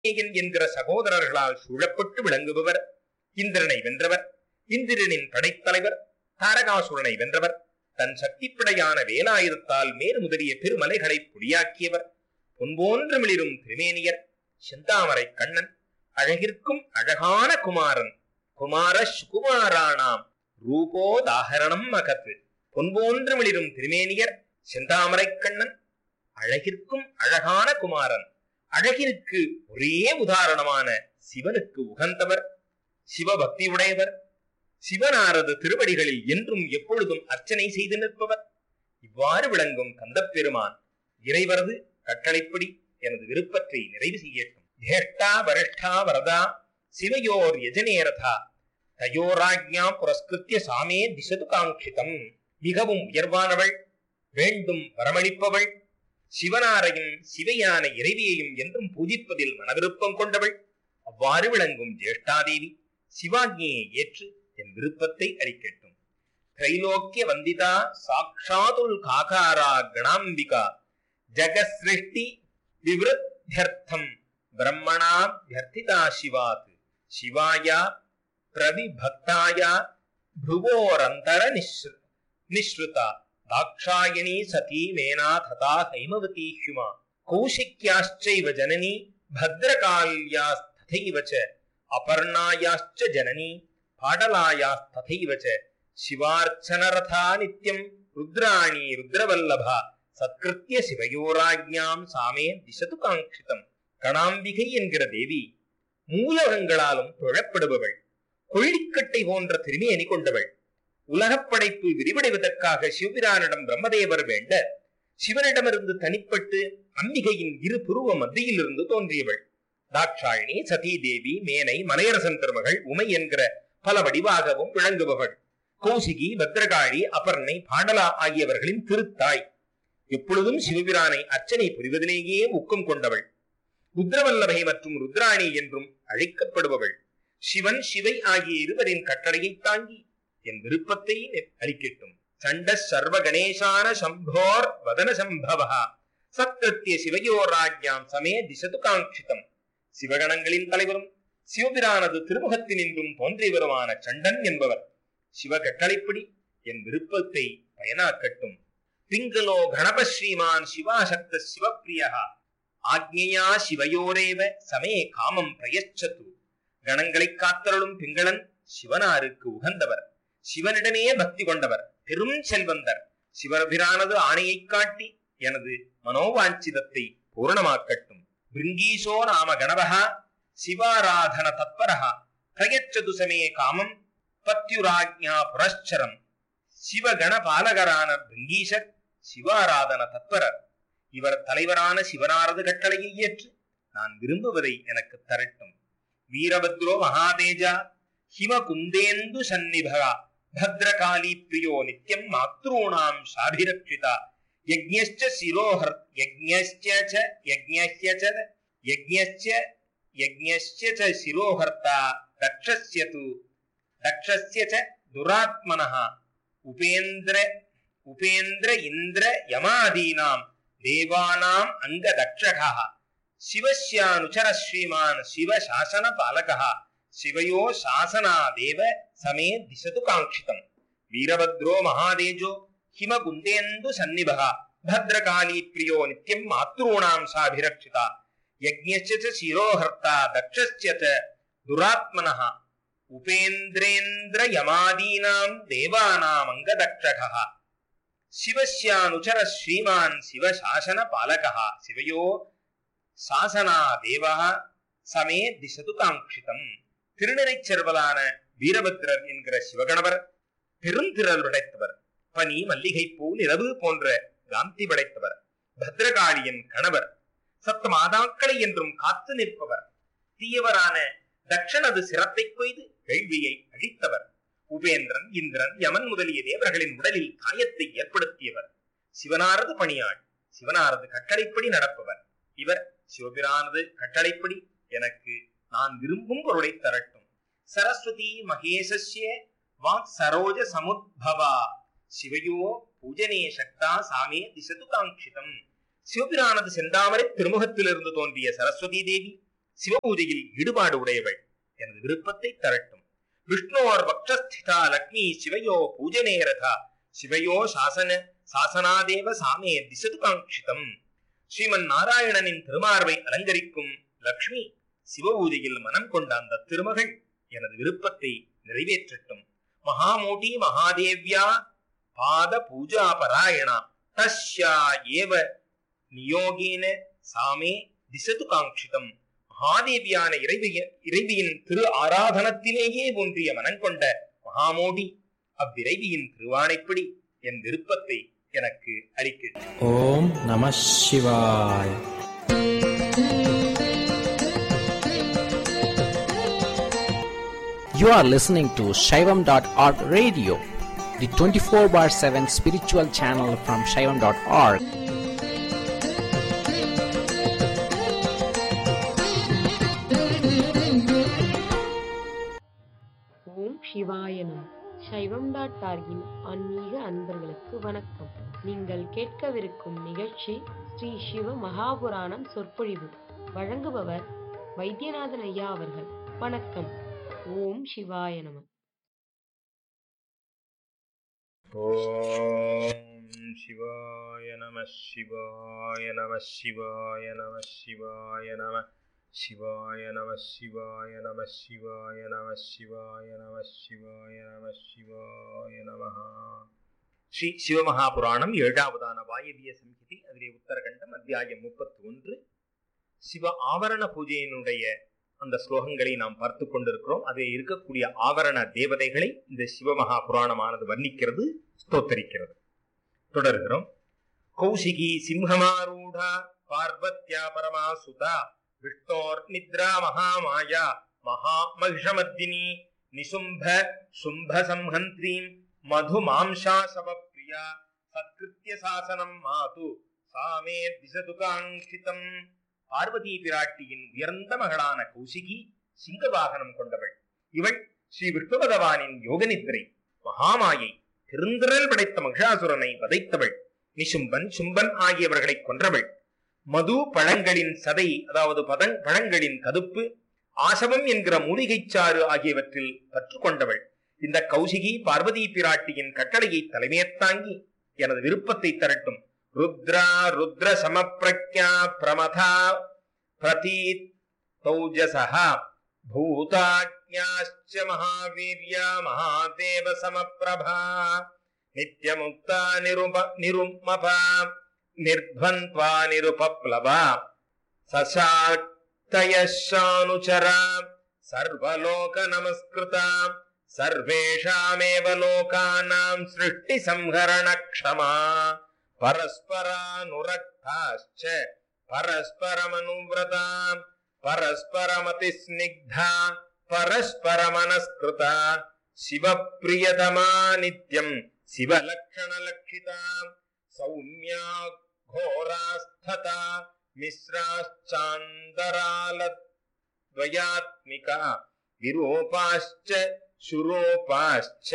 கார்த்திகேயன் என்கிற சகோதரர்களால் சூழப்பட்டு விளங்குபவர் இந்திரனை வென்றவர் இந்திரனின் படைத்தலைவர் தாரகாசுரனை வென்றவர் தன் சக்திப்படையான வேலாயுதத்தால் மேறு முதலிய பெருமலைகளை பொடியாக்கியவர் பொன்போன்று மிளிரும் திருமேனியர் செந்தாமரை கண்ணன் அழகிற்கும் அழகான குமாரன் குமார சுகுமாராணாம் ரூபோதாகரணம் மகத்து பொன்போன்று மிளிரும் திருமேனியர் செந்தாமரை கண்ணன் அழகிற்கும் அழகான குமாரன் அழகிற்கு ஒரே உதாரணமான சிவனுக்கு உகந்தவர் சிவபக்தி உடையவர் சிவனாரது திருவடிகளில் என்றும் எப்பொழுதும் அர்ச்சனை செய்து நிற்பவர் இவ்வாறு விளங்கும் கந்தப்பெருமான் இறைவரது கட்டளைப்படி எனது விருப்பத்தை நிறைவு செய்யட்டும் ஜேஷ்டா வரிஷ்டா வரதா சிவயோர் யஜனேரதா தயோராஜ்ஞா புரஸ்கிருத்திய சாமே திசது காங்கிதம் மிகவும் உயர்வானவள் வேண்டும் வரமளிப்பவள் சிவனாரையும் சிவையான இறைவியையும் என்றும் பூஜிப்பதில் மனவிருப்பம் கொண்டவள் அவ்வாறு விளங்கும் ஜேஷ்டாதேவி சிவாஜ்ஞியை ஏற்று என் விருப்பத்தை அளிக்கட்டும் திரைலோக்கிய வந்திதா சாக்ஷாதுல் காகாரா கணாம்பிகா ஜகசிருஷ்டி விவருத்தியர்த்தம் பிரம்மணாபியர்த்திதா சிவாத் சிவாயா பிரவிபக்தாயா भ्रुवोरन्तर निःसृ निःसृता दाक्षायणी सती मेना तथा हैमवती ह्युमा कौशिक्याश्चैव जननी भद्रकाल्यास्तथैव च अपर्णायाश्च जननी पाटलायास्तथैव च शिवार्चनरथा नित्यम् रुद्राणी रुद्रवल्लभा சத்கிருத்திய சிவயோராஜ்ஞாம் சாமே திசது காங்கிதம் கணாம்பிகை என்கிற தேவி மூலகங்களாலும் தொழப்படுபவள் கொள்ளிக்கட்டை போன்ற திருமேனி கொண்டவள் உலகப் படைப்பு விரிவடைவதற்காக சிவபிரானிடம் பிரம்மதேவர் வேண்ட சிவனிடமிருந்து தனிப்பட்டு அம்பிகையின் இரு புருவ மத்தியிலிருந்து தோன்றியவள் தாட்சாயினி சதீ தேவி மேனை மலையரசன் திருமகள் உமை என்கிற பல வடிவாகவும் விளங்குபவள் கௌசிகி பத்ரகாளி அபர்ணை பாடலா ஆகியவர்களின் திருத்தாய் எப்பொழுதும் சிவபிரானை அர்ச்சனை புரிவதிலேயே ஊக்கம் கொண்டவள் ருத்ரவல்லபை மற்றும் ருத்ராணி என்றும் அழைக்கப்படுபவள் சிவன் சிவை ஆகிய இருவரின் கட்டளையை தாங்கி என் விருப்பத்தை அளிக்கட்டும் சண்ட சர்வ கணேசான சம்போர் வதன சம்பவா சத்கிருத்திய சிவயோராஜ்யாம் சமே திசது காங்கிதம் சிவகணங்களின் தலைவரும் சிவபிரானது திருமுகத்தினின்றும் தோன்றியவருமான சண்டன் என்பவர் சிவ கட்டளைப்படி என் விருப்பத்தை பயனாக்கட்டும் பிங்களோ கணப ஸ்ரீமான் சிவாசக்த சிவப்பிரியா ஆக்ஞையா சிவயோரேவ சமே காமம் பிரயச்சது கணங்களை காத்தருளும் பிங்களன் சிவனாருக்கு உகந்தவர் சிவனிடமே பக்தி கொண்டவர் பெரும் செல்வந்தர் சிவபிரானது ஆணையை காட்டி எனது மனோவாஞ்சிதத்தை பூரணமாக்கட்டும் பிருங்கீசோ நாம கணவஹா சிவாராதன தத்பரஹா பிரயச்சது சமே காமம் பத்யுராஜ்ஞா புரஸ்சரம் சிவகண பாலகரான பிருங்கீசர் சிவாராதன தத்பரர் இவர் தலைவரான சிவனாரது கட்டளையை ஏற்று நான் விரும்புவதை எனக்கு தரட்டும் வீரபத்ரோ மகாதேஜா ஹிம குந்தேந்து சந்நிபகா பத்ரகாளி பிரியோ நித்யம் மாத்ருணாம் சாபிரக்ஷிதா யஜ்ஞஸ்ச சிரோஹர் யஜ்ஞஸ்ச ச யஜ்ஞஸ்ய ச யஜ்ஞஸ்ச யஜ்ஞஸ்ய ச சிரோஹர்த்தா தக்ஷஸ்ய து தக்ஷஸ்ய ச துராத்மனः உபேந்திர உபேந்திர இந்திர யமாதீனாம் தேவானாம் அங்க தக்ஷகः ಶಿವಸ್ಯಾನುಚರ ಶ್ರೀಮಾನ್ ಶಿವ ಶಾಸನ ಪಾಲಕಃ ಶಿವಯೋ ಶಾಸನಾದೇವ ಸಮೇ ದಿಶತು ಕಾಂಕ್ಷಿತಂ ವೀರಭದ್ರೋ ಮಹಾದೇಜೋ ಹಿಮ ಕುಂದೇಂದು ಸನ್ನಿಭಃ ಭದ್ರಕಾಳಿ ಪ್ರಿಯೋ ನಿತ್ಯಂ ಮಾತೃಣಾಂ ಸಾಭಿರಕ್ಷಿತ ಯಜ್ಞಸ್ಯ ಚ ಶಿರೋಹರ್ತ ದಕ್ಷಸ್ಯ ಚ ದುರಾತ್ಮನಃ ಉಪೇಂದ್ರೇಂದ್ರ ಯಮಾದೀನಾಂ ದೇವಾನಾಂ ಅಂಗದಕ್ಷಕಃ ಶಿವಸ್ಯಾನುಚರ ಶ್ರೀಮಾನ್ ಶಿವ ಶಾಸನ ಪಾಲಕಃ ಶಿವಯೋ சாசனா தேவா சமே திசது காங்கிதம் திருநிறைச் செல்வதான வீரபத்திரர் என்கிற சிவகணவர் பெருந்திரள் படைத்தவர் பனி மல்லிகைப்பூ நிலவு போன்ற காந்தி படைத்தவர் பத்ரகாளியின் கணவர் சத்த மாதாக்களை என்றும் காத்து நிற்பவர் தீயவரான தக்ஷனது சிரத்தை கொய்து கேள்வியை அழித்தவர் உபேந்திரன் இந்திரன் யமன் முதலிய தேவர்களின் உடலில் காயத்தை ஏற்படுத்தியவர் சிவனாரது பணியாள் சிவனாரது கட்டளைப்படி நடப்பவர் இவர் சிவபிரானது கட்டளைப்படி எனக்கு நான் விரும்பும் பொருளை தரட்டும் சரஸ்வதி மகேசஸ்ய வாக் சரோஜ சமுத்பவா சிவயோ பூஜனே சக்தா சாமே திசது காங்கிதம் சிவபிரானது செந்தாமரை திருமுகத்திலிருந்து தோன்றிய சரஸ்வதி தேவி சிவபூஜையில் ஈடுபாடு உடையவள் எனது விருப்பத்தை தரட்டும் விஷ்ணோர் பக்ஷஸ்திதா லக்ஷ்மி சிவயோ பூஜனே ரதா சிவயோ சாசன சாசனாதேவ சாமே திசது காங்கிதம் ஸ்ரீமன் நாராயணனின் திருமார்பை அலங்கரிக்கும் லக்ஷ்மி சிவபூஜையில் மனம் கொண்ட அந்த திருமகள் எனது விருப்பத்தை நிறைவேற்றட்டும் மகாமூட்டி மகாதேவ்யா பாத பூஜா பராயணா தஸ்யா ஏவ நியோகேன சாமே திசது காங்கிதம் மகாதேவியான இறைவிய இறைவியின் திரு ஆராதனத்திலேயே ஒன்றிய மனங்கொண்ட மகாமோடி அவ்விரைவியின் திருவானைப்படி என் விருப்பத்தை எனக்கு அளிக்கட்டும் ஓம் நம சிவாய் You are listening to Shaivam.org radio, the 24 bar 7 spiritual channel from Shaivam.org. ஓம் சிவாயனம் சைவம் டாட் டார்கின் ஆன்மீக அன்பர்களுக்கு வணக்கம் நீங்கள் கேட்கவிருக்கும் நிகழ்ச்சி ஸ்ரீ சிவ மகாபுராணம் சொற்பொழிவு வழங்குபவர் வைத்தியநாதன் ஐயா அவர்கள் வணக்கம் ஓம் சிவாய நம ஓம் சிவாய நம சிவாய நம சிவாய நம சிவாய நம சிவாய நம சிவாய நம சிவாய நம சிவாய நம சிவாய நம சிவாய நம ஸ்ரீ சிவமகாபுராணம் ஏழாவதான வாயவிய சம்ஹிதி அதிலே உத்தரகண்டம் அத்தியாயம் முப்பத்தி ஒன்று சிவ ஆவரண பூஜையினுடைய அந்த ஸ்லோகங்களை நாம் பார்த்து கொண்டிருக்கிறோம் அதில் இருக்கக்கூடிய ஆவரண தேவதைகளை இந்த சிவமகா புராணமானது வர்ணிக்கிறது ஸ்தோத்தரிக்கிறது தொடர்கிறோம் கௌசிகி சிம்ஹமாரூடா பார்வத்யா பரமாசுதா விஷ்ணோர் நித்ரா மகாமாயா மகா மகிஷமத்தினி நிசும்ப சும்ப சம்ஹந்திரீம் மது மாம்சாசவ பிரியா சத்கிருத்திய சாசனம் மாது சாமே திசது காங்கிதம் பார்வதி பிராட்டியின் உயர்ந்த மகளான கௌசிகி சிங்க வாகனம் கொண்டவள் இவள் ஸ்ரீ விஷ்ணு பகவானின் யோகநித்திரை மகாமாயை பெருந்திரல் படைத்த மகிஷாசுரனை வதைத்தவள் நிசும்பன் சும்பன் ஆகியவர்களை கொன்றவள் மது பழங்களின் சதை அதாவது பதங் பழங்களின் கதுப்பு ஆசவம் என்கிற மூலிகைச் சாறு ஆகியவற்றில் பற்று கொண்டவள் இந்த கௌசிகி பார்வதி பிராட்டியின் கட்டளையை தலைமையத்தாங்கி எனது விருப்பத்தை தரட்டும் ருத்ரா ருத்ர சமப்பிரக்யா பிரமதா பிரதீத் தௌஜசः भूताज्ञाश्च महावीर्या महादेव समप्रभा नित्यमुक्ता निरुप निरुमपा निर्ध्वन्त्वा निरुपप्लवा सशाक्तयशानुचरा सर्वलोकनमस्कृता सर्वेषामेव लोकानां सृष्टिसंहरणक्षमा परस्परानुरक्ताश्च परस्परमनुव्रता परस्परमतिस्निग्धा परस्परमनस्कृता शिवप्रियतमा नित्यम् शिवलक्षणलक्षिता सौम्या घोरास्थता मिश्राश्चान्दरालद्वयात्मिका विरूपाश्च शुरूपाश्च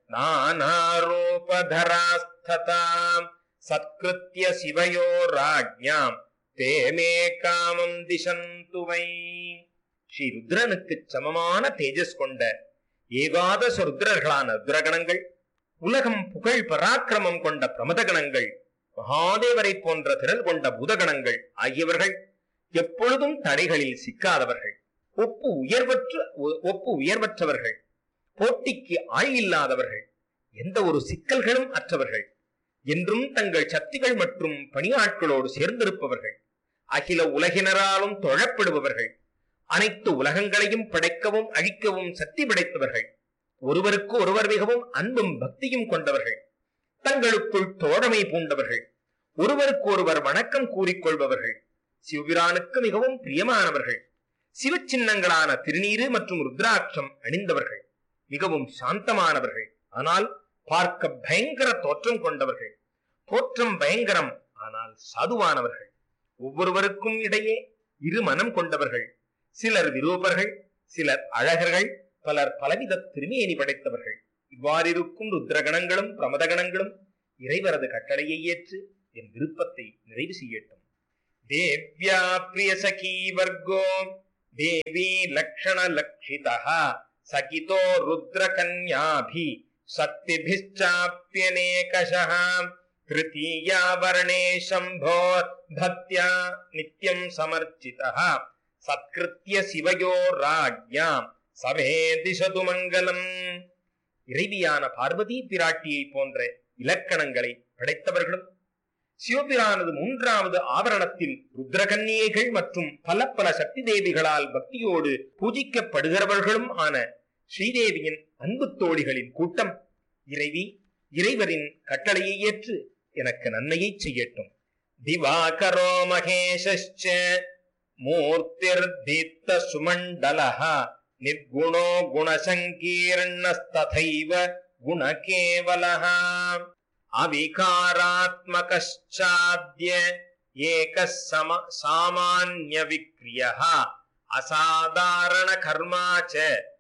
नानारूपधरास्थता सत्कृत्य शिवयो राज्ञाम् தேமே காமம் திசந்துவை ஸ்ரீ ருத்ரனுக்கு சமமான தேஜஸ் கொண்ட ஏகாதச ருத்ரர்களான ருத்ரகணங்கள் உலகம் புகழ் பராக்கிரமம் கொண்ட பிரமதகணங்கள் மகாதேவரை போன்ற திரள் கொண்ட பூதகணங்கள் ஆகியவர்கள் எப்பொழுதும் தடைகளில் சிக்காதவர்கள் ஒப்பு உயர்வற்ற ஒப்பு உயர்வற்றவர்கள் போட்டிக்கு ஆள் இல்லாதவர்கள் எந்த ஒரு சிக்கல்களும் அற்றவர்கள் என்றும் தங்கள் சக்திகள் மற்றும் பணியாட்களோடு சேர்ந்திருப்பவர்கள் அகில உலகினராலும் தொழப்படுபவர்கள் அனைத்து உலகங்களையும் படைக்கவும் அழிக்கவும் சக்தி படைத்தவர்கள் ஒருவருக்கு ஒருவர் மிகவும் அன்பும் பக்தியும் கொண்டவர்கள் தங்களுக்குள் தோழமை பூண்டவர்கள் ஒருவருக்கு ஒருவர் வணக்கம் கூறிக்கொள்பவர்கள் சிவபிரானுக்கு மிகவும் பிரியமானவர்கள் சிவ சின்னங்களான திருநீரு மற்றும் ருத்ராட்சம் அணிந்தவர்கள் மிகவும் சாந்தமானவர்கள் ஆனால் பார்க்க பயங்கர தோற்றம் கொண்டவர்கள் தோற்றம் பயங்கரம் ஆனால் சாதுவானவர்கள் ஒவ்வொருவருக்கும் இடையே இரு மனம் கொண்டவர்கள் சிலர் விரூபர்கள் சிலர் அழகர்கள் பலர் பலவித திருமேனி படைத்தவர்கள் இவ்வாறிருக்கும் ருத்ரகணங்களும் பிரமதகணங்களும் இறைவரது கட்டளையை ஏற்று என் விருப்பத்தை நிறைவு செய்யட்டும் தேவ்யா பிரிய சகி வர்க்கோ தேவி லக்ஷண லக்ஷிதः சகிதோ ருத்ரகன்யாபி சக்திபிश्चाप्यनेकशः तृतीया वर्णे शम्भो भक्त्या नित्यम् समर्चितः சத்கிருத்திய சிவயோ ராஜ்யாம் சமே திசது மங்களம் இறைவியான பார்வதி பிராட்டியை போன்ற இலக்கணங்களை படைத்தவர்களும் சிவபிரானது மூன்றாவது ஆவரணத்தில் ருத்ரகன்னியைகள் மற்றும் பல பல சக்தி தேவிகளால் பக்தியோடு பூஜிக்கப்படுகிறவர்களும் ஆன ஸ்ரீதேவியின் அன்பு தோழிகளின் கூட்டம் இறைவி இறைவரின் கட்டளையை ஏற்று எனக்கு நன்மையை செய்யட்டும் திவாகரோ மகேஷ்ச மூர்த்திர்தீப்த சுமண்டலः निर्गुणो गुणसङ्कीर्णस्तथैव गुणकेवलः अविकारात्मकश्चाद्य एकः सम सामान्यविक्रियः असाधारणकर्मा च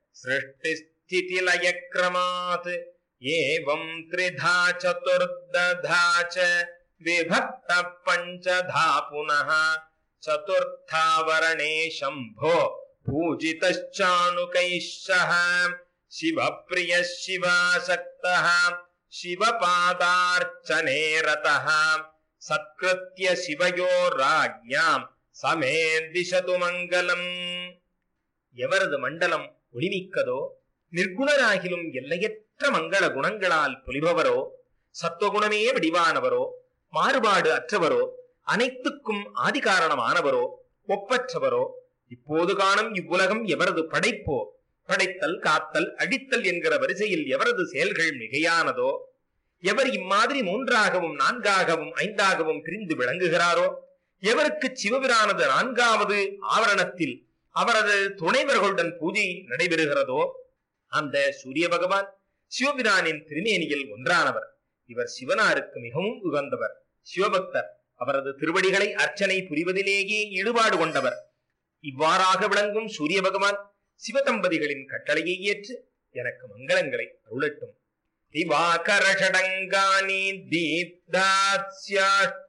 सृष्टिस्थितिलयक्रमात् एवं त्रिधा चतुर्दधा च विभक्तः पञ्चधा पुनः चतुर्थावरणे शम्भो पूजितश्चानुकैः सह शिवप्रियः शिवासक्तः शिवपादार्चने रतः सत्कृत्य शिवयो राज्ञाम् சமே திசது மங்களம் எவரது மண்டலம் ஒளிமிக்கதோ நிர்குணராகிலும் எல்லையற்ற மங்கள குணங்களால் பொலிபவரோ சத்துவகுணமே வடிவானவரோ மாறுபாடு அற்றவரோ அனைத்துக்கும் ஆதிகாரணமானவரோ ஒப்பற்றவரோ இப்போது காணும் இவ்வுலகம் எவரது படைப்போ படைத்தல் காத்தல் அடித்தல் என்கிற வரிசையில் எவரது செயல்கள் மிகையானதோ எவர் இம்மாதிரி மூன்றாகவும் நான்காகவும் ஐந்தாகவும் பிரிந்து விளங்குகிறாரோ எவருக்கு சிவபிரானது நான்காவது ஆவரணத்தில் அவரது துணைவர்களுடன் பூஜை நடைபெறுகிறதோ அந்த சூரிய பகவான் சிவபிரானின் திருமேனியில் ஒன்றானவர் இவர் சிவனாருக்கு மிகவும் உகந்தவர் சிவபக்தர் அவரது திருவடிகளை அர்ச்சனை புரிவதிலேயே ஈடுபாடு கொண்டவர் இவ்வாறாக விளங்கும் சூரிய பகவான் சிவதம்பதிகளின் கட்டளையை ஏற்று எனக்கு மங்களங்களை அருளட்டும் திவாகர ஷடங்கானி தீப்தாத்யா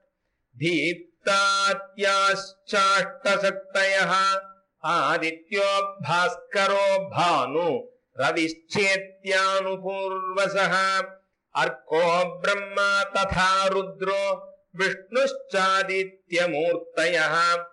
दीप्तात्याश्चाष्टशक्तयः आदित्यो भास्करो भानु रविश्चेत्यानुपूर्वसः अर्को ब्रह्मा तथा रुद्रो विष्णुश्चादित्यमूर्तयः